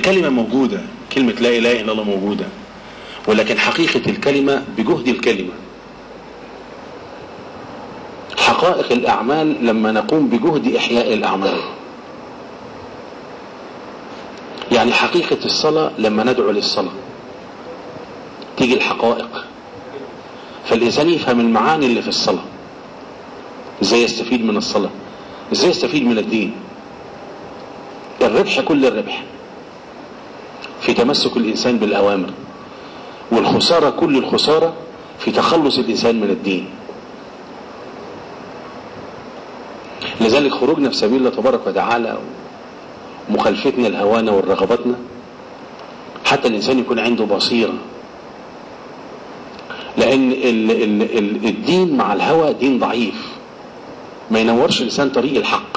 الكلمة موجودة كلمة لا إله إلا الله موجودة ولكن حقيقة الكلمة بجهد الكلمة حقائق الأعمال لما نقوم بجهد إحياء الأعمال يعني حقيقة الصلاة لما ندعو للصلاة تيجي الحقائق فالإنسان يفهم المعاني اللي في الصلاة ازاي يستفيد من الصلاة ازاي يستفيد من الدين الربح كل الربح في تمسك الإنسان بالأوامر والخسارة كل الخسارة في تخلص الإنسان من الدين لذلك خروجنا في سبيل الله تبارك وتعالى مخالفتنا لهوانا ورغباتنا حتى الإنسان يكون عنده بصيرة لأن ال ال ال الدين مع الهوى دين ضعيف ما ينورش الإنسان طريق الحق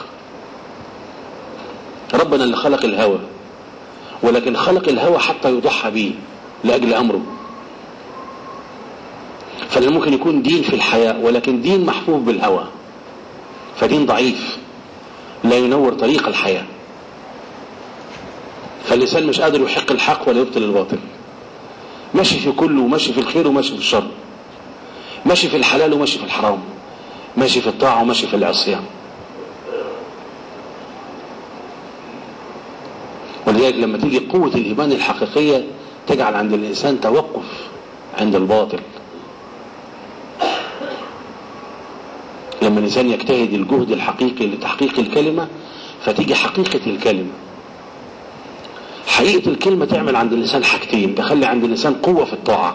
ربنا اللي خلق الهوى ولكن خلق الهوى حتى يضحى به لأجل أمره فلا ممكن يكون دين في الحياة ولكن دين محفوظ بالهوى فدين ضعيف لا ينور طريق الحياة فالإنسان مش قادر يحق الحق ولا يبطل الباطل ماشي في كله وماشي في الخير وماشي في الشر ماشي في الحلال وماشي في الحرام ماشي في الطاعة وماشي في العصيان ولذلك لما تيجي قوة الإيمان الحقيقية تجعل عند الإنسان توقف عند الباطل لما الإنسان يجتهد الجهد الحقيقي لتحقيق الكلمة فتيجي حقيقة الكلمة حقيقة الكلمة تعمل عند الإنسان حاجتين تخلي عند الإنسان قوة في الطاعة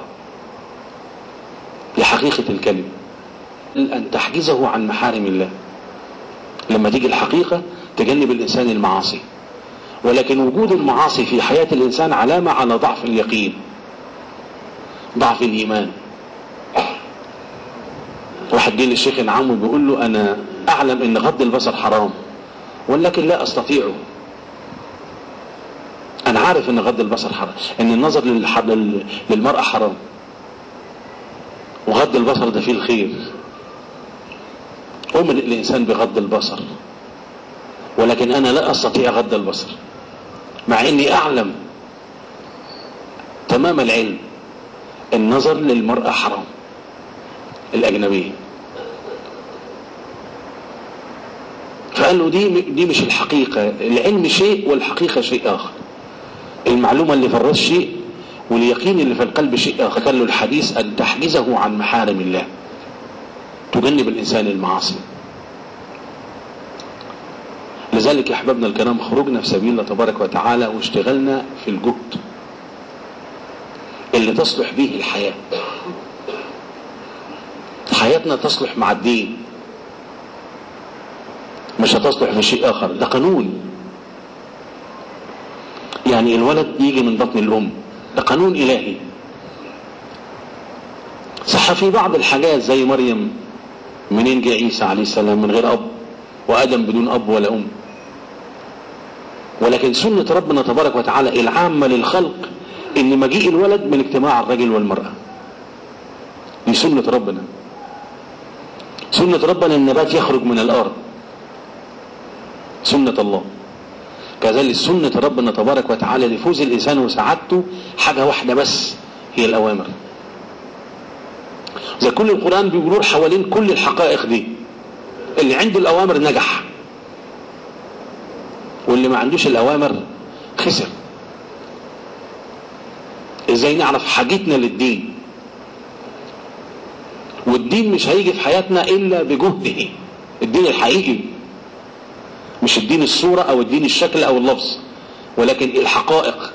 لحقيقة الكلمة أن تحجزه عن محارم الله لما تيجي الحقيقة تجنب الإنسان المعاصي ولكن وجود المعاصي في حياة الإنسان علامة على ضعف اليقين ضعف الإيمان واحد جه للشيخ نعم بيقول له أنا أعلم أن غض البصر حرام ولكن لا أستطيعه أنا عارف أن غض البصر حرام أن النظر للمرأة حرام وغض البصر ده فيه الخير أمر الإنسان بغض البصر ولكن أنا لا أستطيع غض البصر مع أني أعلم تمام العلم النظر للمرأة حرام الأجنبية فقال له دي دي مش الحقيقة العلم شيء والحقيقة شيء آخر المعلومة اللي في الراس شيء واليقين اللي في القلب شيء آخر قال له الحديث أن تحجزه عن محارم الله تجنب الإنسان المعاصي لذلك يا أحبابنا الكرام خرجنا في سبيل الله تبارك وتعالى واشتغلنا في الجهد اللي تصلح به الحياة حياتنا تصلح مع الدين مش هتصلح في شيء آخر ده قانون يعني الولد يجي من بطن الأم ده قانون إلهي صح في بعض الحاجات زي مريم منين جه عيسى عليه السلام من غير أب وآدم بدون أب ولا أم ولكن سنة ربنا تبارك وتعالى العامة للخلق إن مجيء الولد من اجتماع الرجل والمرأة دي سنة ربنا سنة ربنا النبات يخرج من الأرض سنة الله كذلك سنة ربنا تبارك وتعالى لفوز الإنسان وسعادته حاجة واحدة بس هي الأوامر زي كل القرآن بيقولوا حوالين كل الحقائق دي اللي عنده الأوامر نجح واللي ما عندوش الأوامر خسر ازاي نعرف حاجتنا للدين والدين مش هيجي في حياتنا إلا بجهده الدين الحقيقي مش الدين الصورة أو الدين الشكل أو اللفظ ولكن الحقائق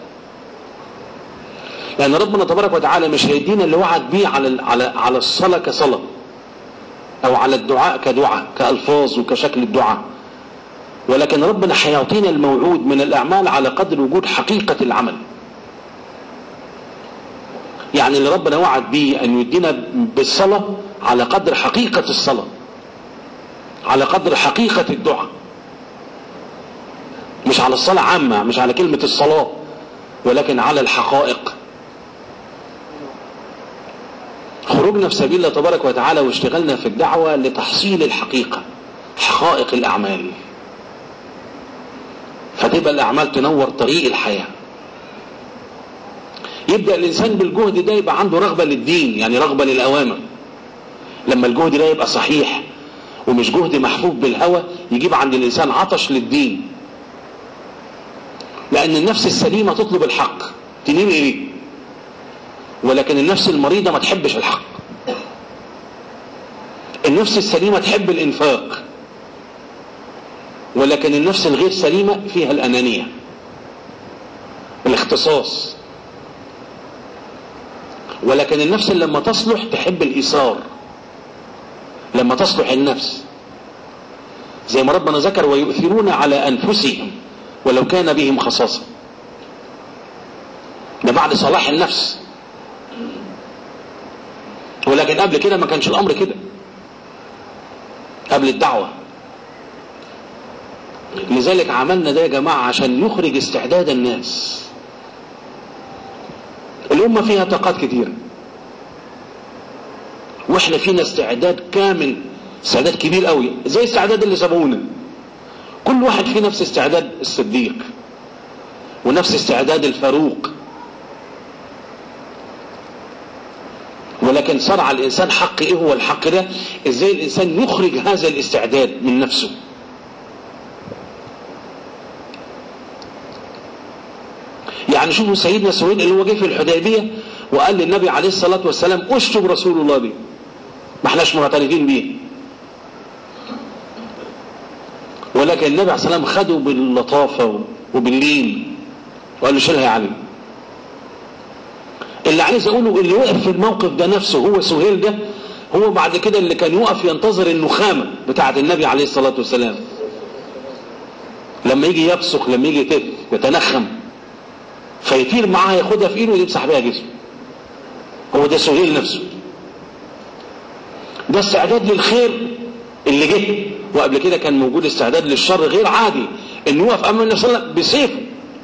لأن ربنا تبارك وتعالى مش هيدينا اللي وعد بيه على على على الصلاة كصلاة أو على الدعاء كدعاء كألفاظ وكشكل الدعاء ولكن ربنا هيعطينا الموعود من الأعمال على قدر وجود حقيقة العمل يعني اللي ربنا وعد بيه أن يدينا بالصلاة على قدر حقيقة الصلاة على قدر حقيقة الدعاء مش على الصلاة عامة مش على كلمة الصلاة ولكن على الحقائق خرجنا في سبيل الله تبارك وتعالى واشتغلنا في الدعوة لتحصيل الحقيقة حقائق الأعمال فتبقى الأعمال تنور طريق الحياة يبدأ الإنسان بالجهد ده يبقى عنده رغبة للدين يعني رغبة للأوامر لما الجهد ده يبقى صحيح ومش جهد محفوف بالهوى يجيب عند الإنسان عطش للدين لأن النفس السليمة تطلب الحق تنيم إليه ولكن النفس المريضة ما تحبش الحق النفس السليمة تحب الإنفاق ولكن النفس الغير سليمة فيها الأنانية الاختصاص ولكن النفس لما تصلح تحب الإيثار لما تصلح النفس زي ما ربنا ذكر ويؤثرون على أنفسهم ولو كان بهم خصاصة ده بعد صلاح النفس ولكن قبل كده ما كانش الأمر كده قبل الدعوة لذلك عملنا ده يا جماعة عشان نخرج استعداد الناس الأمة فيها طاقات كتيرة واحنا فينا استعداد كامل استعداد كبير قوي زي استعداد اللي سبقونا كل واحد فيه نفس استعداد الصديق ونفس استعداد الفاروق ولكن صار على الانسان حق ايه هو الحق ده ازاي الانسان يخرج هذا الاستعداد من نفسه يعني شوفوا سيدنا سويد اللي هو جه في الحديبيه وقال للنبي عليه الصلاه والسلام اشتم رسول الله بيه ما احناش معترفين بيه ولكن النبي عليه الصلاه والسلام خده باللطافه وباللين وقال له شيلها يا علي اللي عايز اقوله اللي وقف في الموقف ده نفسه هو سهيل ده هو بعد كده اللي كان يقف ينتظر النخامه بتاعه النبي عليه الصلاه والسلام لما يجي يبصق لما يجي يتنخم فيطير معاها ياخدها في ايده ويمسح بيها جسمه هو ده سهيل نفسه ده استعداد للخير اللي جه وقبل كده كان موجود استعداد للشر غير عادي انه يقف امام النبي صلى الله عليه وسلم بسيفه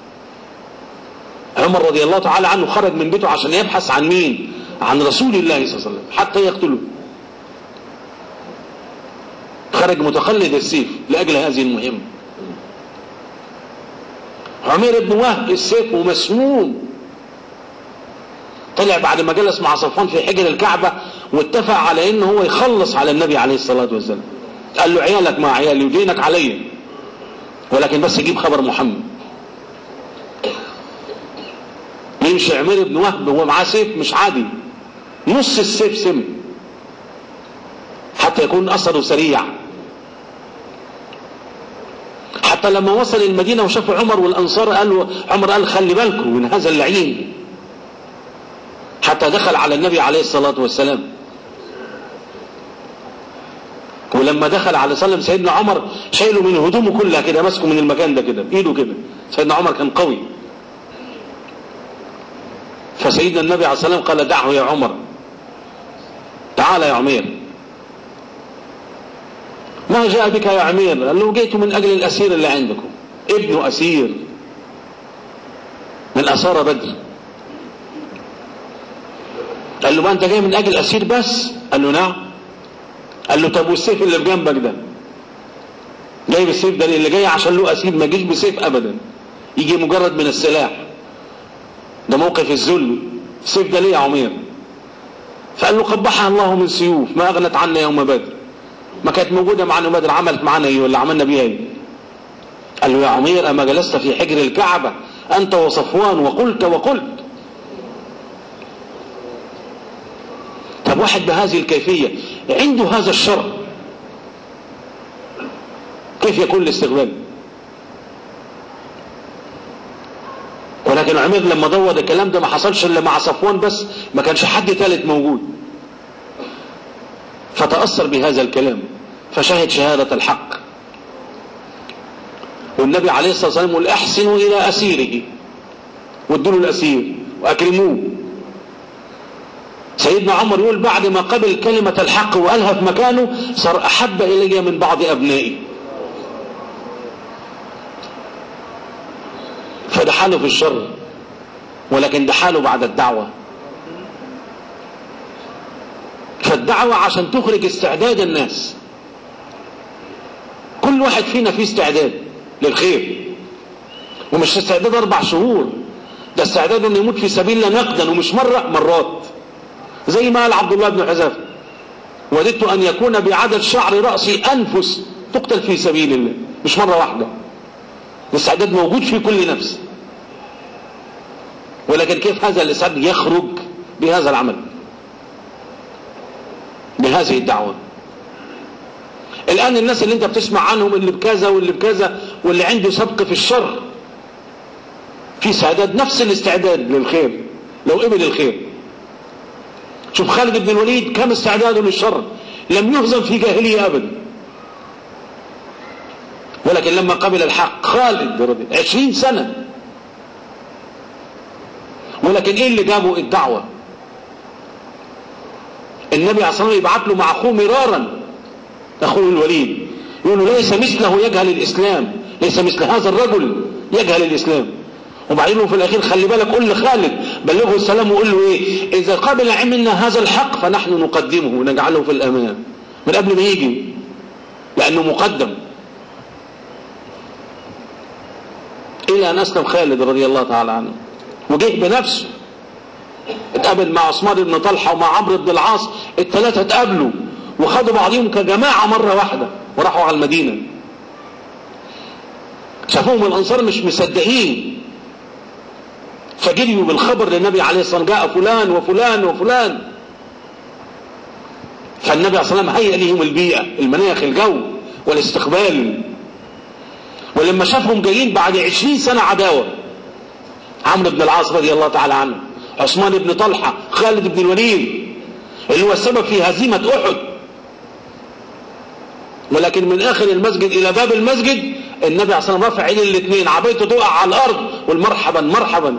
عمر رضي الله تعالى عنه خرج من بيته عشان يبحث عن مين عن رسول الله صلى الله عليه وسلم حتى يقتله خرج متقلد السيف لاجل هذه المهمه عمير بن وهب السيف ومسموم طلع بعد ما جلس مع صفوان في حجر الكعبة واتفق على ان هو يخلص على النبي عليه الصلاة والسلام قال له عيالك مع عيالي ودينك عليا ولكن بس يجيب خبر محمد يمشي عمير بن وهب وهو معاه سيف مش عادي نص السيف سم حتى يكون اثره سريع حتى لما وصل المدينة وشاف عمر والأنصار قال عمر قال خلي بالكم من هذا اللعين حتى دخل على النبي عليه الصلاة والسلام ولما دخل على سلم سيدنا عمر شايله من هدومه كلها كده ماسكه من المكان ده كده بإيده كده سيدنا عمر كان قوي فسيدنا النبي عليه الصلاة والسلام قال دعه يا عمر تعال يا عمير ما جاء بك يا عمير قال له جئت من أجل الأسير اللي عندكم ابنه أسير من أسارة بدر قال له ما أنت جاي من أجل أسير بس قال له نعم قال له طب والسيف اللي في جنبك ده جايب السيف ده اللي جاي عشان له أسير ما يجيش بسيف أبدا يجي مجرد من السلاح ده موقف الذل السيف ده ليه يا عمير فقال له قبحها الله من سيوف ما أغنت عنا يوم بدر ما كانت موجودة معنا بدر عملت معنا ايه ولا عملنا بيها ايه قال له يا عمير أما جلست في حجر الكعبة أنت وصفوان وقلت وقلت طب واحد بهذه الكيفية عنده هذا الشر كيف يكون الاستقبال ولكن عمير لما ضوض الكلام ده ما حصلش الا مع صفوان بس ما كانش حد ثالث موجود فتأثر بهذا الكلام فشهد شهادة الحق والنبي عليه الصلاة والسلام يقول احسنوا إلى أسيره وادوا له الأسير وأكرموه سيدنا عمر يقول بعد ما قبل كلمة الحق وقالها في مكانه صار أحب إلي من بعض أبنائي فده حاله في الشر ولكن ده حاله بعد الدعوة فالدعوة عشان تخرج استعداد الناس كل واحد فينا فيه استعداد للخير ومش استعداد أربع شهور ده استعداد انه يموت في سبيل الله نقدا ومش مرة مرات زي ما قال عبد الله بن حذافة وددت ان يكون بعدد شعر رأسي انفس تقتل في سبيل الله مش مرة واحدة الاستعداد موجود في كل نفس ولكن كيف هذا الاستعداد يخرج بهذا العمل بهذه الدعوة الآن الناس اللي انت بتسمع عنهم اللي بكذا واللي بكذا واللي عنده سبق في الشر في استعداد نفس الاستعداد للخير لو قبل الخير شوف خالد بن الوليد كم استعداده للشر لم يهزم في جاهلية أبدا ولكن لما قبل الحق خالد رضي عشرين سنة ولكن ايه اللي جابه الدعوة النبي عليه الصلاة والسلام يبعت له مع اخوه مرارا اخوه الوليد يقول له ليس مثله يجهل الاسلام ليس مثل هذا الرجل يجهل الاسلام وبعدين له في الاخير خلي بالك قل لخالد بلغه السلام وقول له ايه اذا قبل منا هذا الحق فنحن نقدمه ونجعله في الامان من قبل ما يجي لانه مقدم الى ان اسلم خالد رضي الله تعالى عنه وجه بنفسه اتقابل مع عثمان بن طلحه ومع عمرو بن العاص الثلاثه اتقابلوا وخدوا بعضهم كجماعه مره واحده وراحوا على المدينه شافوهم الانصار مش مصدقين فجريوا بالخبر للنبي عليه الصلاه والسلام جاء فلان وفلان وفلان فالنبي عليه الصلاه والسلام هيئ لهم البيئه المناخ الجو والاستقبال ولما شافهم جايين بعد عشرين سنة عداوة عمرو بن العاص رضي الله تعالى عنه عثمان بن طلحة خالد بن الوليد اللي هو السبب في هزيمة أحد ولكن من آخر المسجد إلى باب المسجد النبي عليه الصلاة والسلام رفع ايديه الاثنين عبيته تقع على الأرض والمرحبا مرحبا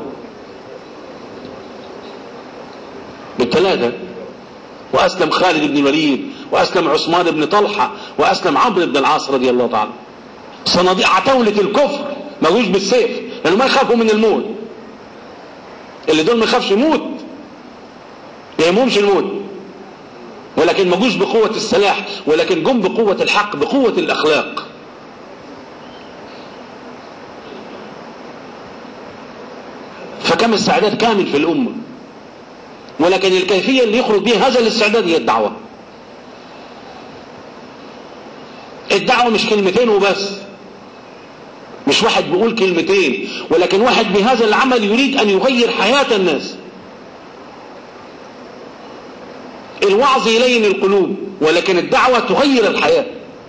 بالثلاثة وأسلم خالد بن الوليد وأسلم عثمان بن طلحة وأسلم عمرو بن العاص رضي الله تعالى صناديق عتاولة الكفر ما جوش بالسيف لأنه ما يخافوا من الموت اللي دول ما يخافش يموت ما يهمهمش الموت ولكن ما جوش بقوة السلاح ولكن جم بقوة الحق بقوة الأخلاق فكم استعداد كامل في الأمة ولكن الكيفية اللي يخرج بها هذا الاستعداد هي الدعوة الدعوة مش كلمتين وبس مش واحد بيقول كلمتين ولكن واحد بهذا العمل يريد أن يغير حياة الناس الوعظ يلين القلوب ولكن الدعوة تغير الحياة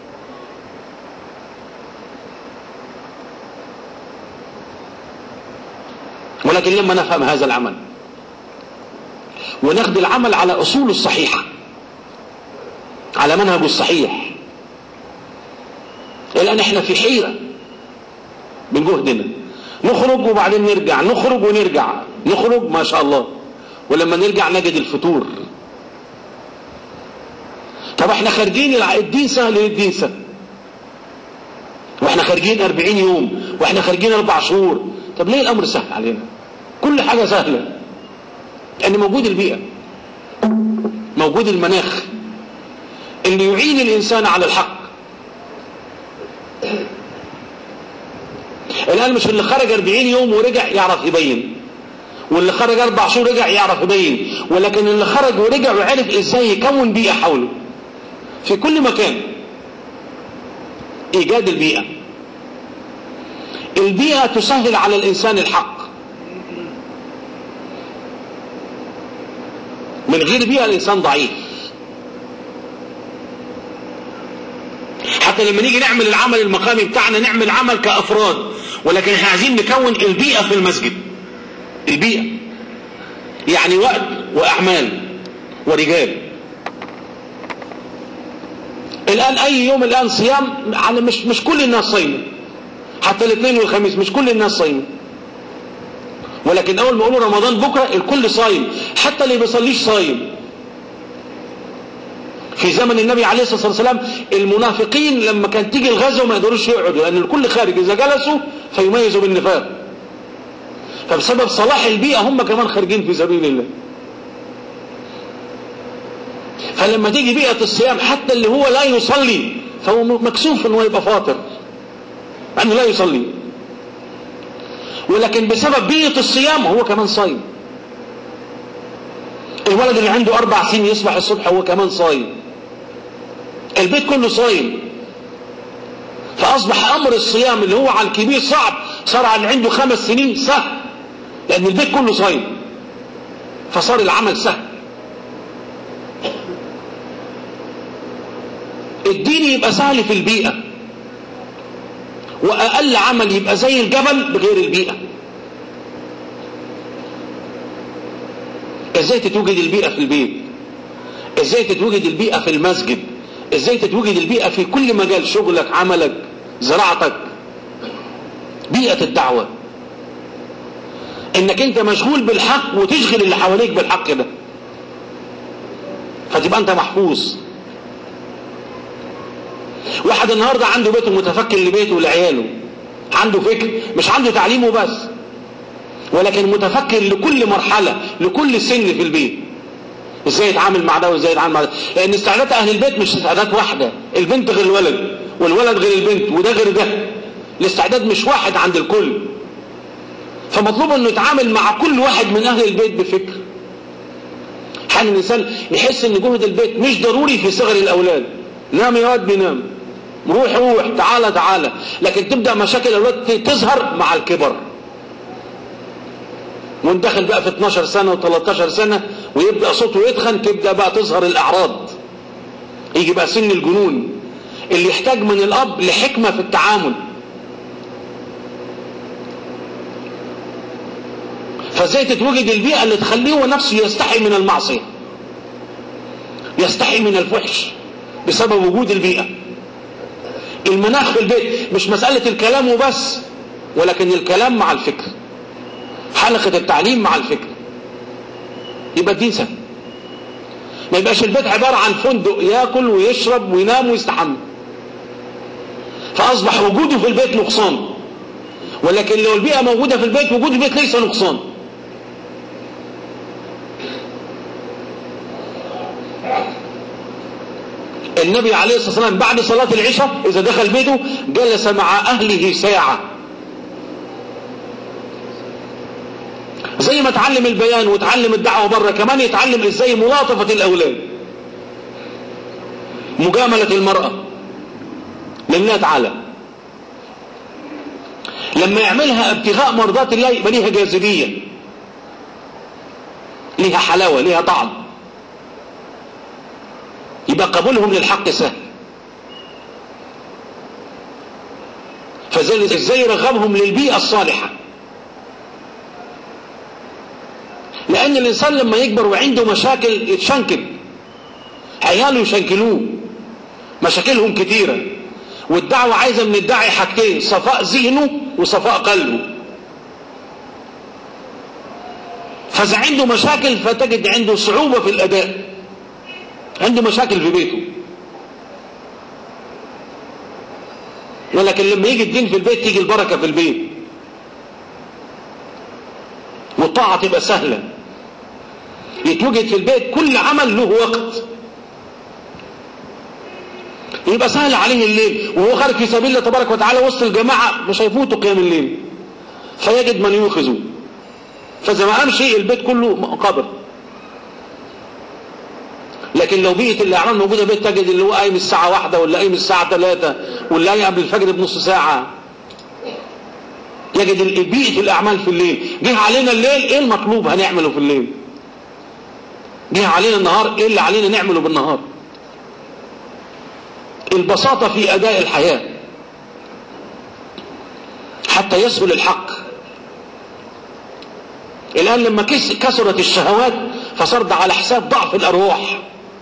ولكن لما نفهم هذا العمل وناخد العمل على أصوله الصحيحة على منهجه الصحيح الآن احنا في حيرة من جهدنا نخرج وبعدين نرجع نخرج ونرجع نخرج ما شاء الله ولما نرجع نجد الفتور طب احنا خارجين الدين سهل الدين سهل واحنا خارجين 40 يوم واحنا خارجين اربع شهور طب ليه الامر سهل علينا كل حاجة سهلة لان موجود البيئة موجود المناخ اللي يعين الانسان على الحق الآن مش اللي خرج 40 يوم ورجع يعرف يبين واللي خرج أربع شهور رجع يعرف يبين ولكن اللي خرج ورجع وعرف إزاي يكون بيئة حوله في كل مكان إيجاد البيئة البيئة تسهل على الإنسان الحق من غير بيئة الإنسان ضعيف حتى لما نيجي نعمل العمل المقامي بتاعنا نعمل عمل كأفراد ولكن احنا عايزين نكون البيئة في المسجد البيئة يعني وقت وأعمال ورجال الآن أي يوم الآن صيام على مش مش كل الناس صايمة حتى الاثنين والخميس مش كل الناس صايمة ولكن أول ما يقولوا رمضان بكرة الكل صايم حتى اللي بيصليش صايم في زمن النبي عليه الصلاة والسلام المنافقين لما كانت تيجي الغزو ما يقدروش يقعدوا لأن الكل خارج إذا جلسوا فيميزوا بالنفاق فبسبب صلاح البيئة هم كمان خارجين في سبيل الله فلما تيجي بيئة الصيام حتى اللي هو لا يصلي فهو مكسوف انه يبقى فاطر لأنه لا يصلي ولكن بسبب بيئة الصيام هو كمان صايم الولد اللي عنده أربع سنين يصبح الصبح هو كمان صايم البيت كله صايم فأصبح أمر الصيام اللي هو على الكبير صعب صار على اللي عنده خمس سنين سهل لأن البيت كله صايم فصار العمل سهل الدين يبقى سهل في البيئة وأقل عمل يبقى زي الجبل بغير البيئة ازاي تتوجد البيئة في البيت ازاي تتوجد البيئة في المسجد ازاي تتوجد البيئة في كل مجال شغلك عملك زراعتك بيئة الدعوة انك انت مشغول بالحق وتشغل اللي حواليك بالحق ده فتبقى انت محفوظ واحد النهاردة عنده بيته متفكر لبيته ولعياله عنده فكر مش عنده تعليمه بس ولكن متفكر لكل مرحلة لكل سن في البيت ازاي يتعامل مع ده وازاي يتعامل مع ده لان استعدادات اهل البيت مش استعدادات واحدة البنت غير الولد والولد غير البنت وده غير ده الاستعداد مش واحد عند الكل فمطلوب انه يتعامل مع كل واحد من اهل البيت بفكر حال الانسان يحس ان جهد البيت مش ضروري في صغر الاولاد نام يا واد بينام روح روح تعالى تعالى لكن تبدا مشاكل الاولاد تظهر مع الكبر وندخل بقى في 12 سنة و13 سنة ويبدأ صوته يتخن تبدأ بقى تظهر الأعراض يجي بقى سن الجنون اللي يحتاج من الأب لحكمة في التعامل فازاي تتوجد البيئة اللي تخليه هو نفسه يستحي من المعصية يستحي من الفحش بسبب وجود البيئة المناخ في البيت مش مسألة الكلام وبس ولكن الكلام مع الفكر حلقة التعليم مع الفكر يبقى الدين سهل ما يبقاش البيت عبارة عن فندق ياكل ويشرب وينام ويستحمى فأصبح وجوده في البيت نقصان ولكن لو البيئة موجودة في البيت وجود البيت ليس نقصان النبي عليه الصلاة والسلام بعد صلاة العشاء إذا دخل بيته جلس مع أهله ساعة زي ما اتعلم البيان وتعلم الدعوة بره كمان يتعلم ازاي ملاطفة الأولاد مجاملة المرأة لله تعالى لما يعملها ابتغاء مرضات الله يبقى ليها جاذبية ليها حلاوة ليها طعم يبقى قبولهم للحق سهل فازاي ازاي يرغبهم للبيئة الصالحة لأن الإنسان لما يكبر وعنده مشاكل يتشنكل عياله يشنكلوه مشاكلهم كتيرة والدعوة عايزة من الداعي حاجتين صفاء ذهنه وصفاء قلبه فإذا عنده مشاكل فتجد عنده صعوبة في الأداء عنده مشاكل في بيته ولكن لما يجي الدين في البيت تيجي البركة في البيت والطاعة تبقى سهلة يتوجد في البيت كل عمل له وقت يبقى سهل عليه الليل وهو خارج في سبيل الله تبارك وتعالى وسط الجماعة مش هيفوتوا قيام الليل فيجد من يوقظه فإذا ما قامش البيت كله قبر لكن لو بيئة الأعمال موجودة بيت تجد اللي هو قايم الساعة واحدة ولا قايم الساعة ثلاثة ولا قايم قبل الفجر بنص ساعة يجد بيئة الأعمال في الليل جه علينا الليل إيه المطلوب هنعمله في الليل جه علينا النهار إيه اللي علينا نعمله بالنهار البساطة في أداء الحياة حتى يسهل الحق الآن لما كسرت الشهوات فصار ده على حساب ضعف الأرواح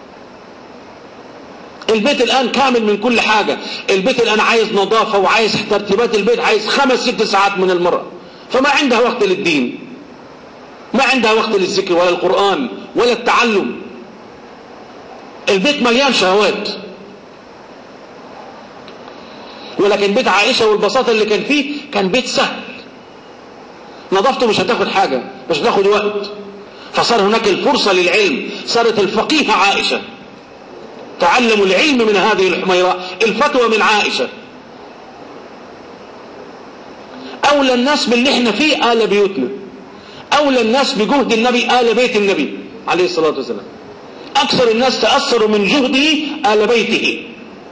البيت الآن كامل من كل حاجة البيت الآن عايز نظافة وعايز ترتيبات البيت عايز خمس ست ساعات من المرأة فما عندها وقت للدين ما عندها وقت للذكر ولا القرآن ولا التعلم البيت مليان شهوات ولكن بيت عائشة والبساطة اللي كان فيه كان بيت سهل نظافته مش هتاخد حاجة مش هتاخد وقت فصار هناك الفرصة للعلم صارت الفقيهة عائشة تعلموا العلم من هذه الحميراء الفتوى من عائشة اولى الناس باللي احنا فيه آل بيوتنا اولى الناس بجهد النبي آل بيت النبي عليه الصلاة والسلام اكثر الناس تأثروا من جهده آل بيته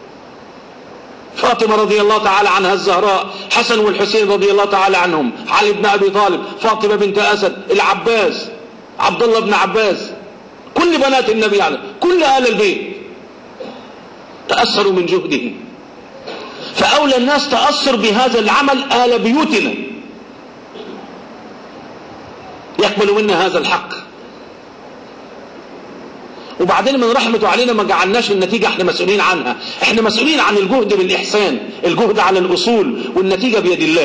فاطمة رضي الله تعالى عنها الزهراء حسن والحسين رضي الله تعالى عنهم علي بن أبي طالب فاطمة بنت أسد العباس عبد الله بن عباس كل بنات النبي عليه كل آل البيت تأثروا من جهده فأولى الناس تأثر بهذا العمل آل بيوتنا يقبل منا هذا الحق وبعدين من رحمته علينا ما جعلناش النتيجة احنا مسؤولين عنها احنا مسؤولين عن الجهد بالإحسان الجهد على الأصول والنتيجة بيد الله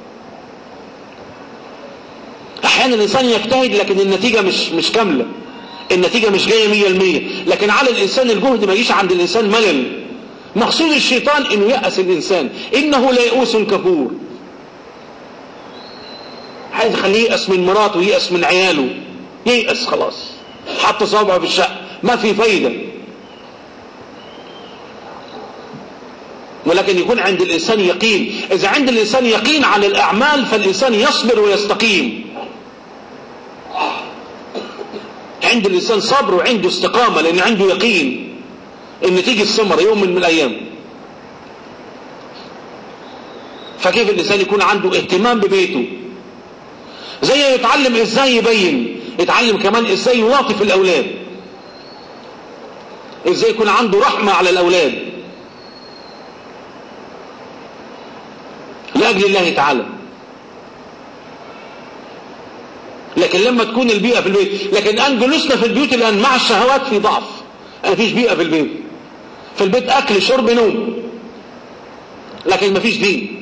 احيانا الانسان يجتهد لكن النتيجة مش مش كاملة النتيجة مش جاية مية المية لكن على الانسان الجهد ما يجيش عند الانسان ملل مقصود الشيطان انه يأس الانسان انه ليئوس كفور عايز يخليه يأس من مراته يأس من عياله ييأس خلاص حط صابعه في الشقة ما في فايدة ولكن يكون عند الإنسان يقين إذا عند الإنسان يقين على الأعمال فالإنسان يصبر ويستقيم عند الإنسان صبر وعنده استقامة لأن عنده يقين إن تيجي الثمرة يوم من الأيام فكيف الإنسان يكون عنده اهتمام ببيته زي يتعلم إزاي يبين يتعلم كمان إزاي يلاطف الأولاد إزاي يكون عنده رحمة على الأولاد لأجل الله تعالى لكن لما تكون البيئة في البيت لكن الآن جلوسنا في البيوت الآن مع الشهوات في ضعف ما فيش بيئة في البيت في البيت أكل شرب نوم لكن ما فيش دين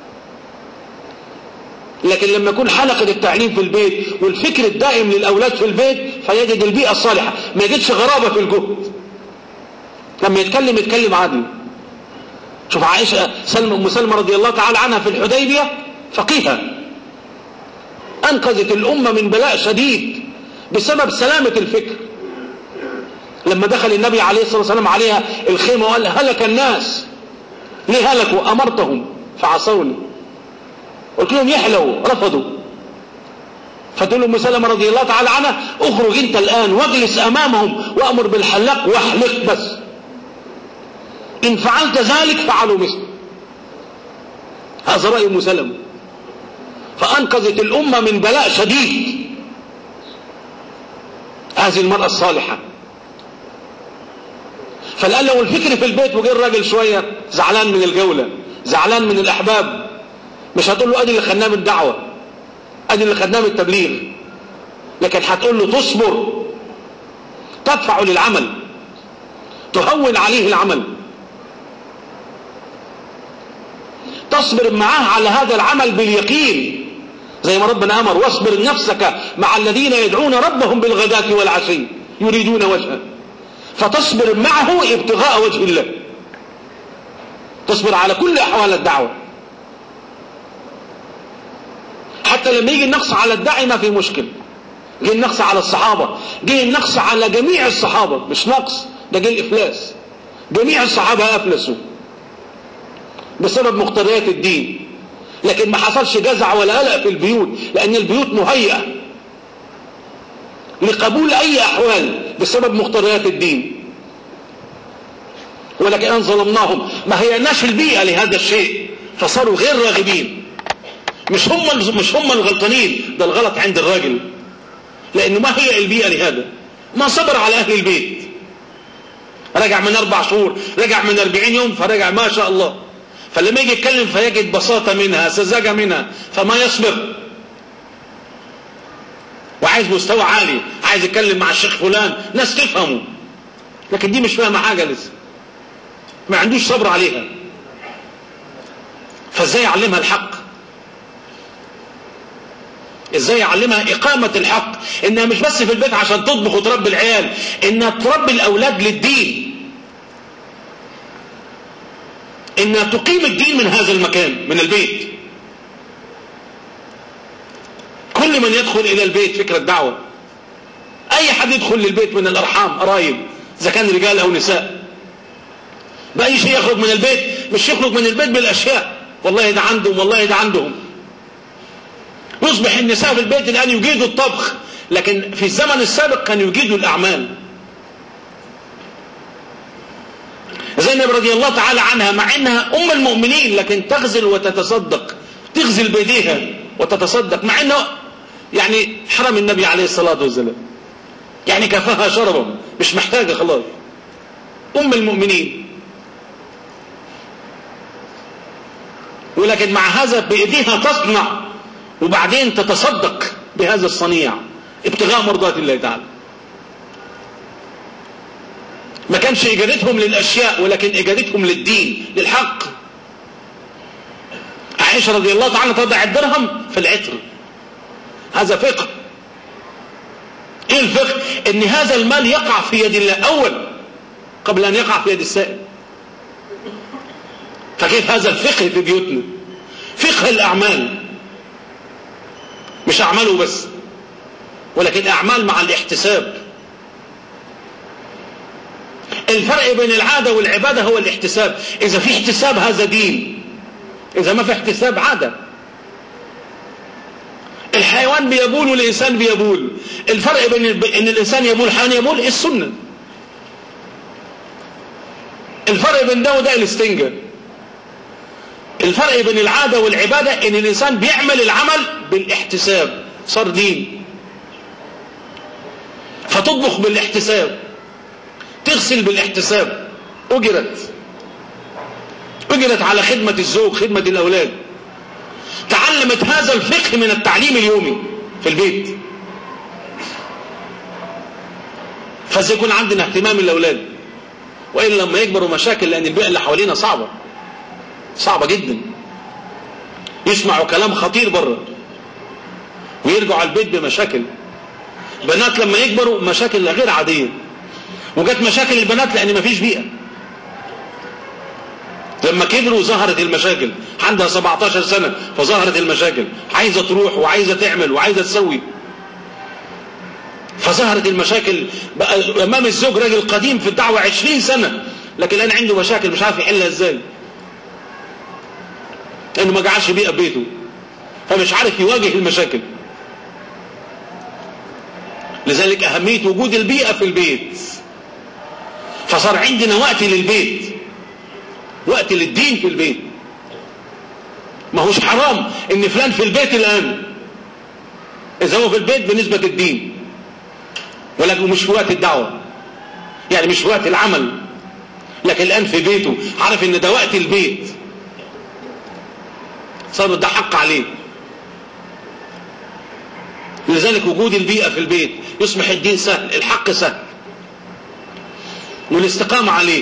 لكن لما يكون حلقة التعليم في البيت والفكر الدائم للأولاد في البيت فيجد البيئة الصالحة ما يجدش غرابة في الجهد لما يتكلم يتكلم عادي شوف عائشة سلمى أم سلمى رضي الله تعالى عنها في الحديبية فقيهة أنقذت الأمة من بلاء شديد بسبب سلامة الفكر لما دخل النبي عليه الصلاة والسلام عليها الخيمة وقال هلك الناس ليه هلكوا أمرتهم فعصوني قلت لهم يحلوا رفضوا فتقول ام سلمة رضي الله تعالى عنها اخرج انت الان واجلس امامهم وامر بالحلاق واحلق بس ان فعلت ذلك فعلوا مثل هذا رأي ام سلمة فانقذت الامة من بلاء شديد هذه المرأة الصالحة فالآن لو الفكر في البيت وجه الراجل شوية زعلان من الجولة زعلان من الأحباب مش هتقول له ادي اللي خدناه من الدعوة ادي اللي خدناه من التبليغ لكن هتقول له تصبر تدفع للعمل تهون عليه العمل تصبر معاه على هذا العمل باليقين زي ما ربنا امر واصبر نفسك مع الذين يدعون ربهم بالغداة والعشي يريدون وجهه فتصبر معه ابتغاء وجه الله تصبر على كل احوال الدعوه حتى لما يجي النقص على الداعي ما في مشكلة جه النقص على الصحابة جه النقص على جميع الصحابة مش نقص ده جه الإفلاس جميع الصحابة أفلسوا بسبب مقتضيات الدين لكن ما حصلش جزع ولا قلق في البيوت لأن البيوت مهيئة لقبول أي أحوال بسبب مقتضيات الدين ولكن أن ظلمناهم ما هيناش البيئة لهذا الشيء فصاروا غير راغبين مش هم مش هم الغلطانين ده الغلط عند الراجل لانه ما هي البيئه لهذا ما صبر على اهل البيت رجع من اربع شهور رجع من اربعين يوم فرجع ما شاء الله فلما يجي يتكلم فيجد بساطه منها سذاجه منها فما يصبر وعايز مستوى عالي عايز يتكلم مع الشيخ فلان ناس تفهمه لكن دي مش فاهمه حاجه لسه ما عندوش صبر عليها فازاي يعلمها الحق ازاي يعلمها اقامة الحق انها مش بس في البيت عشان تطبخ وتربي العيال انها تربي الاولاد للدين انها تقيم الدين من هذا المكان من البيت كل من يدخل الى البيت فكرة دعوة اي حد يدخل للبيت من الارحام قرايب اذا كان رجال او نساء باي شيء يخرج من البيت مش يخرج من البيت بالاشياء والله ده عندهم والله ده عندهم يصبح النساء في البيت الآن يجيدوا الطبخ لكن في الزمن السابق كانوا يجيدوا الأعمال زينب رضي الله تعالى عنها مع انها ام المؤمنين لكن تغزل وتتصدق تغزل بيديها وتتصدق مع انه يعني حرم النبي عليه الصلاة والسلام يعني كفاها شربا مش محتاجة خلاص ام المؤمنين ولكن مع هذا بإيديها تصنع وبعدين تتصدق بهذا الصنيع ابتغاء مرضات الله تعالى ما كانش إجادتهم للأشياء ولكن إجادتهم للدين للحق عائشة رضي الله تعالى تضع الدرهم في العطر هذا فقه ايه الفقه ان هذا المال يقع في يد الله اول قبل ان يقع في يد السائل فكيف هذا الفقه في بيوتنا فقه الاعمال مش اعماله بس ولكن اعمال مع الاحتساب الفرق بين العادة والعبادة هو الاحتساب اذا في احتساب هذا دين اذا ما في احتساب عادة الحيوان بيبول والإنسان بيبول الفرق بين ان الإنسان يبول حيوان يبول السنة الفرق بين ده وده الاستنجا الفرق بين العادة والعبادة ان الإنسان بيعمل العمل بالاحتساب صار دين فتطبخ بالاحتساب تغسل بالاحتساب أجرت أجرت على خدمة الزوج خدمة الأولاد تعلمت هذا الفقه من التعليم اليومي في البيت فسيكون عندنا اهتمام الأولاد وإلا لما يكبروا مشاكل لأن البيئة اللي حوالينا صعبة صعبة جدا يسمعوا كلام خطير بره ويرجعوا على البيت بمشاكل بنات لما يكبروا مشاكل غير عادية وجت مشاكل البنات لأن مفيش بيئة لما كبروا ظهرت المشاكل عندها 17 سنة فظهرت المشاكل عايزة تروح وعايزة تعمل وعايزة تسوي فظهرت المشاكل بقى امام الزوج راجل قديم في الدعوة 20 سنة لكن الان عنده مشاكل مش عارف يحلها ازاي لانه ما جعلش بيئة بيته فمش عارف يواجه المشاكل لذلك اهمية وجود البيئة في البيت فصار عندنا وقت للبيت وقت للدين في البيت ما هوش حرام ان فلان في البيت الان اذا هو في البيت بنسبة الدين ولكن مش في وقت الدعوة يعني مش في وقت العمل لكن الان في بيته عارف ان ده وقت البيت صار ده حق عليه لذلك وجود البيئة في البيت يصبح الدين سهل الحق سهل والاستقامة عليه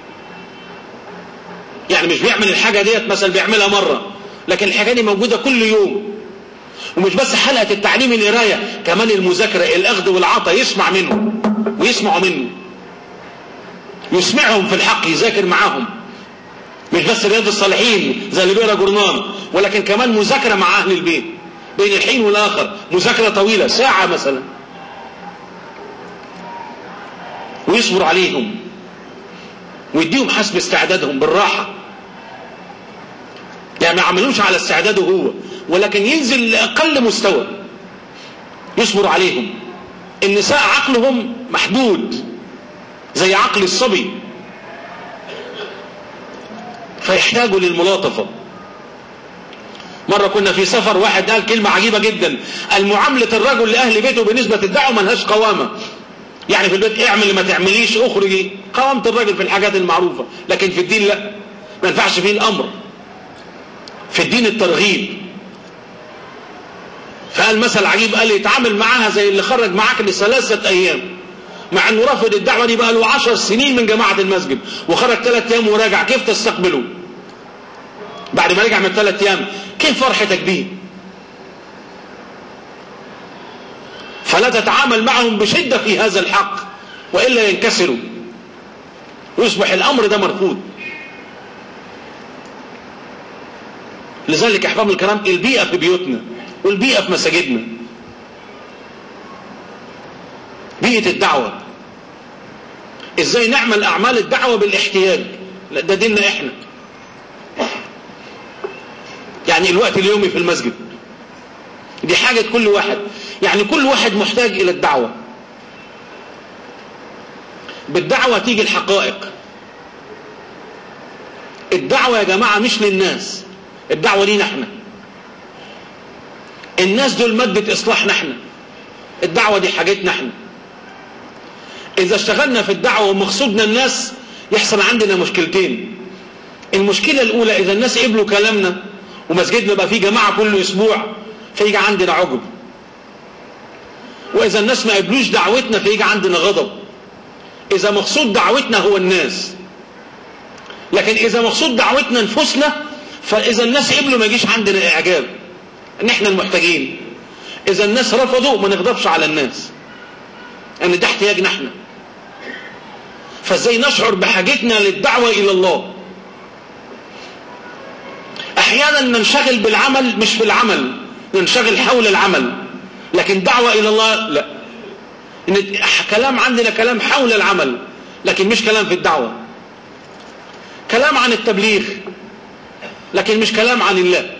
يعني مش بيعمل الحاجة ديت مثلا بيعملها مرة لكن الحاجة دي موجودة كل يوم ومش بس حلقة التعليم القراية كمان المذاكرة الأخذ والعطاء يسمع منه ويسمعوا منه يسمعهم في الحق يذاكر معاهم مش بس رياض الصالحين زي اللي بيقرا جورنال ولكن كمان مذاكرة مع أهل البيت بين الحين والآخر مذاكرة طويلة ساعة مثلا ويصبر عليهم ويديهم حسب استعدادهم بالراحة يعني ما يعملوش على استعداده هو ولكن ينزل لأقل مستوى يصبر عليهم النساء عقلهم محدود زي عقل الصبي فيحتاجوا للملاطفة مرة كنا في سفر واحد قال كلمة عجيبة جدا المعاملة الرجل لأهل بيته بالنسبة للدعوة ملهاش قوامة يعني في البيت اعمل ما تعمليش اخرجي قوامة الرجل في الحاجات المعروفة لكن في الدين لا ما ينفعش فيه الامر في الدين الترغيب فقال مثل عجيب قال لي اتعامل معاها زي اللي خرج معاك لثلاثة ايام مع انه رافض الدعوة دي بقى له عشر سنين من جماعة المسجد وخرج ثلاث ايام وراجع كيف تستقبله بعد ما رجع من ثلاث ايام كيف فرحتك بيه فلا تتعامل معهم بشدة في هذا الحق وإلا ينكسروا ويصبح الأمر ده مرفوض لذلك أحباب الكرام البيئة في بيوتنا والبيئة في مساجدنا بيئة الدعوة ازاي نعمل اعمال الدعوة بالاحتياج لا ده ديننا احنا يعني الوقت اليومي في المسجد دي حاجة كل واحد يعني كل واحد محتاج إلى الدعوة بالدعوة تيجي الحقائق الدعوة يا جماعة مش للناس الدعوة لينا احنا الناس دول مادة إصلاحنا احنا الدعوة دي حاجتنا احنا إذا اشتغلنا في الدعوة ومقصودنا الناس يحصل عندنا مشكلتين المشكلة الأولى إذا الناس قبلوا كلامنا ومسجدنا بقى فيه جماعة كل أسبوع فيجي عندنا عجب وإذا الناس ما قبلوش دعوتنا فيجي عندنا غضب إذا مقصود دعوتنا هو الناس لكن إذا مقصود دعوتنا نفوسنا فإذا الناس قبلوا ما يجيش عندنا إعجاب إن إحنا المحتاجين إذا الناس رفضوا ما نغضبش على الناس أن ده احتياجنا إحنا فإزاي نشعر بحاجتنا للدعوة إلى الله أحيانا ننشغل بالعمل مش في العمل ننشغل حول العمل لكن دعوة إلى الله لا إن كلام عندنا كلام حول العمل لكن مش كلام في الدعوة كلام عن التبليغ لكن مش كلام عن الله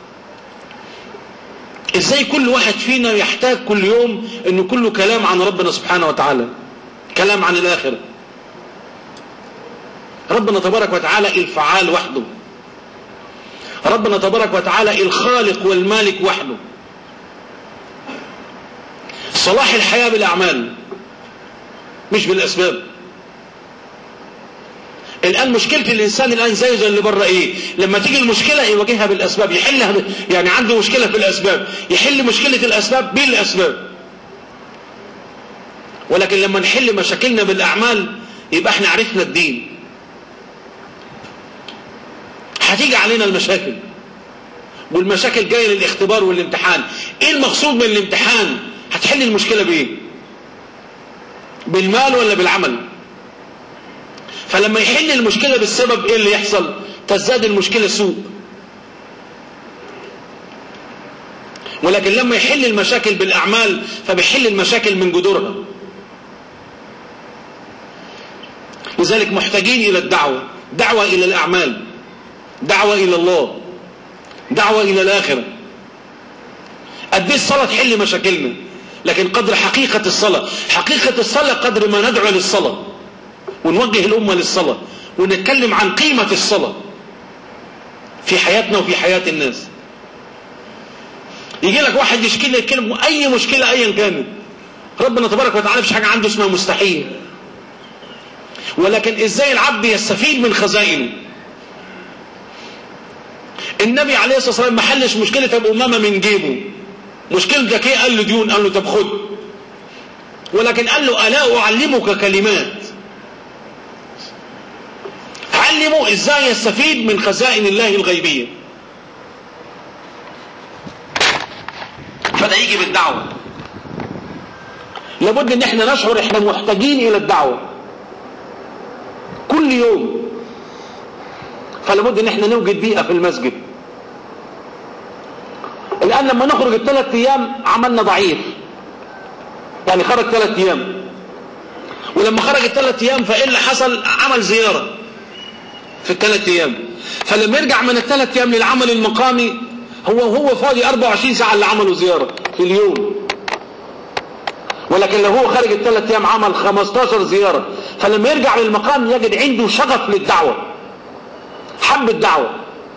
ازاي كل واحد فينا يحتاج كل يوم انه كله كلام عن ربنا سبحانه وتعالى كلام عن الاخره ربنا تبارك وتعالى الفعال وحده ربنا تبارك وتعالى الخالق والمالك وحده صلاح الحياة بالأعمال مش بالأسباب الآن مشكلة الإنسان الآن زي زي اللي بره إيه لما تيجي المشكلة يواجهها بالأسباب يحلها ب... يعني عنده مشكلة في الأسباب يحل مشكلة الأسباب بالأسباب ولكن لما نحل مشاكلنا بالأعمال يبقى احنا عرفنا الدين هتيجي علينا المشاكل والمشاكل جاية للاختبار والامتحان ايه المقصود من الامتحان هتحل المشكلة بايه بالمال ولا بالعمل فلما يحل المشكلة بالسبب ايه اللي يحصل تزداد المشكلة سوء ولكن لما يحل المشاكل بالاعمال فبيحل المشاكل من جذورها لذلك محتاجين الى الدعوة دعوة الى الاعمال دعوة الى الله دعوة الى الاخرة قد ايه الصلاة تحل مشاكلنا لكن قدر حقيقة الصلاة حقيقة الصلاة قدر ما ندعو للصلاة ونوجه الأمة للصلاة ونتكلم عن قيمة الصلاة في حياتنا وفي حياة الناس يجي لك واحد يشكي لك كلمة أي مشكلة أيا كانت ربنا تبارك وتعالى مش حاجة عنده اسمها مستحيل ولكن ازاي العبد يستفيد من خزائنه النبي عليه الصلاة والسلام ما حلش مشكلة أبو أمامة من جيبه مشكلتك ايه قال له ديون قال له طب خد ولكن قال له ألا أعلمك كلمات علمه ازاي يستفيد من خزائن الله الغيبية فده يجي بالدعوة لابد ان احنا نشعر احنا محتاجين الى الدعوة كل يوم فلابد ان احنا نوجد بيئة في المسجد الان لما نخرج الثلاث ايام عملنا ضعيف يعني خرج ثلاث ايام ولما خرج الثلاث ايام فايه اللي حصل عمل زيارة في الثلاث ايام فلما يرجع من الثلاث ايام للعمل المقامي هو هو فاضي 24 ساعة اللي عملوا زيارة في اليوم ولكن لو هو خارج الثلاث ايام عمل 15 زيارة فلما يرجع للمقام يجد عنده شغف للدعوة حب الدعوة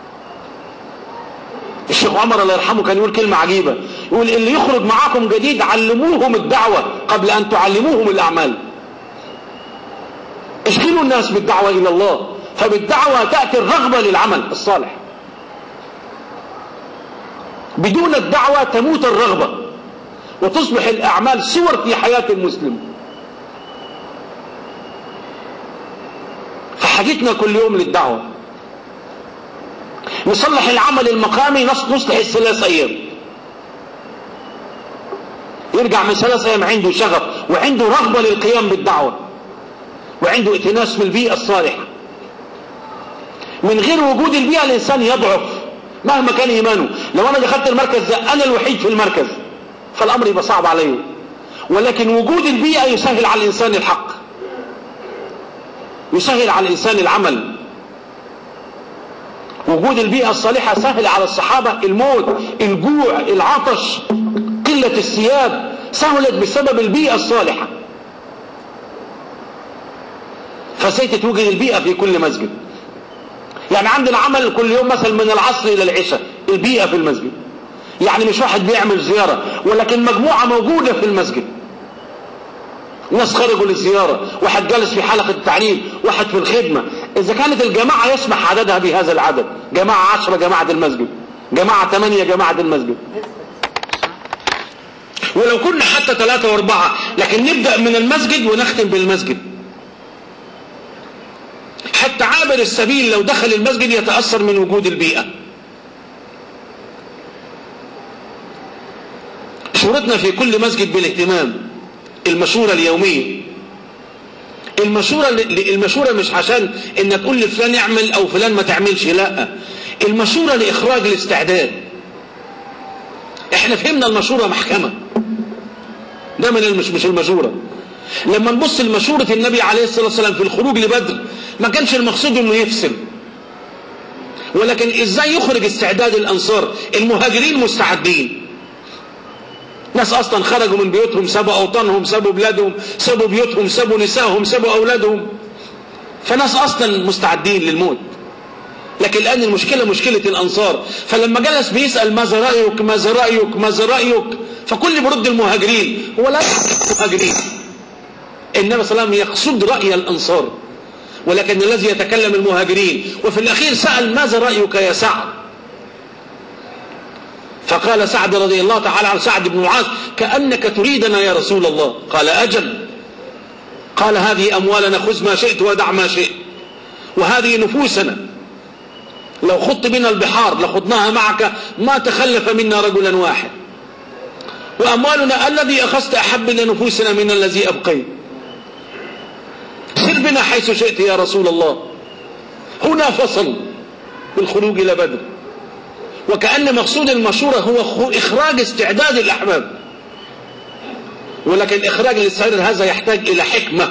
الشيخ عمر الله يرحمه كان يقول كلمة عجيبة يقول اللي يخرج معاكم جديد علموهم الدعوة قبل أن تعلموهم الأعمال اشغلوا الناس بالدعوة إلى الله فبالدعوة تأتي الرغبة للعمل الصالح بدون الدعوة تموت الرغبة وتصبح الأعمال صور في حياة المسلم فحاجتنا كل يوم للدعوة نصلح العمل المقامي نصلح الثلاث أيام يرجع من ثلاث أيام عنده شغف وعنده رغبة للقيام بالدعوة وعنده ائتناس بالبيئة الصالحة من غير وجود البيئة الإنسان يضعف مهما كان إيمانه لو أنا دخلت المركز ده أنا الوحيد في المركز فالأمر يبقى صعب عليه ولكن وجود البيئة يسهل على الإنسان الحق يسهل على الإنسان العمل وجود البيئة الصالحة سهل على الصحابة الموت الجوع العطش قلة الثياب سهلت بسبب البيئة الصالحة فسيت توجد البيئة في كل مسجد يعني عندنا عمل كل يوم مثلا من العصر الى العشاء البيئة في المسجد يعني مش واحد بيعمل زيارة ولكن مجموعة موجودة في المسجد ناس خرجوا للزيارة واحد جالس في حلقة التعليم واحد في الخدمة اذا كانت الجماعة يسمح عددها بهذا العدد جماعة عشرة جماعة المسجد جماعة ثمانية جماعة المسجد ولو كنا حتى ثلاثة واربعة لكن نبدأ من المسجد ونختم بالمسجد حتى عابر السبيل لو دخل المسجد يتأثر من وجود البيئة شورتنا في كل مسجد بالاهتمام المشورة اليومية المشورة المشورة مش عشان ان تقول لفلان يعمل او فلان ما تعملش لا المشورة لاخراج الاستعداد احنا فهمنا المشورة محكمة ده من المش مش المشورة لما نبص لمشورة النبي عليه الصلاة والسلام في الخروج لبدر ما كانش المقصود انه يفصل ولكن ازاي يخرج استعداد الانصار المهاجرين مستعدين ناس اصلا خرجوا من بيوتهم سابوا اوطانهم سابوا بلادهم سابوا بيوتهم سابوا نسائهم سابوا اولادهم فناس اصلا مستعدين للموت لكن الان المشكلة مشكلة الانصار فلما جلس بيسأل ماذا رأيك ماذا رأيك ماذا رأيك فكل برد المهاجرين هو لا المهاجرين النبي صلى الله عليه وسلم يقصد رأي الانصار ولكن الذي يتكلم المهاجرين وفي الاخير سأل ماذا رأيك يا سعد فقال سعد رضي الله تعالى عن سعد بن معاذ كأنك تريدنا يا رسول الله قال أجل قال هذه أموالنا خذ ما شئت ودع ما شئت وهذه نفوسنا لو خضت بنا البحار لخضناها معك ما تخلف منا رجلا واحد وأموالنا الذي أخذت أحب لنفوسنا من الذي أبقيت سر بنا حيث شئت يا رسول الله هنا فصل بالخروج إلى بدر وكأن مقصود المشورة هو إخراج استعداد الأحباب ولكن إخراج الاستعداد هذا يحتاج إلى حكمة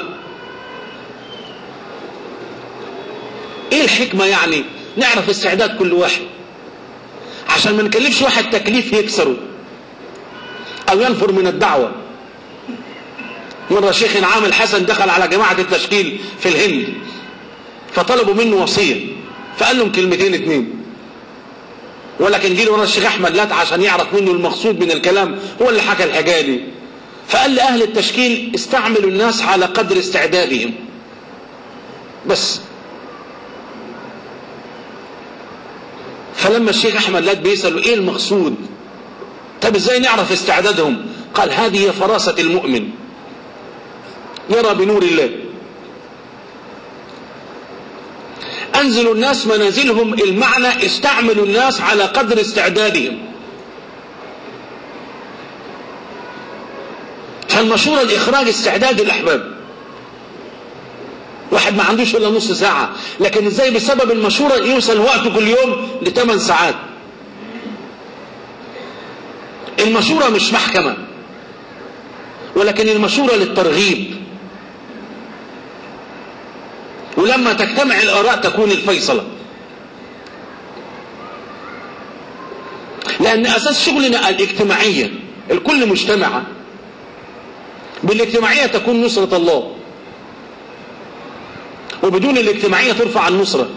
إيه الحكمة يعني نعرف استعداد كل واحد عشان ما نكلفش واحد تكليف يكسره أو ينفر من الدعوة مرة شيخ عامل حسن دخل على جماعة التشكيل في الهند فطلبوا منه وصية فقال لهم كلمتين اتنين ولكن جه ورا الشيخ احمد لات عشان يعرف منه المقصود من الكلام هو اللي حكى الحكايه دي فقال لاهل التشكيل استعملوا الناس على قدر استعدادهم بس فلما الشيخ احمد لات بيسالوا ايه المقصود طب ازاي نعرف استعدادهم قال هذه هي فراسه المؤمن يرى بنور الله أنزلوا الناس منازلهم المعنى استعملوا الناس على قدر استعدادهم فالمشورة لإخراج استعداد الأحباب واحد ما عندوش إلا نص ساعة لكن إزاي بسبب المشورة يوصل وقته كل يوم لثمان ساعات المشورة مش محكمة ولكن المشورة للترغيب ولما تجتمع الآراء تكون الفيصلة لأن أساس شغلنا الاجتماعية الكل مجتمعة بالاجتماعية تكون نصرة الله وبدون الاجتماعية ترفع النصرة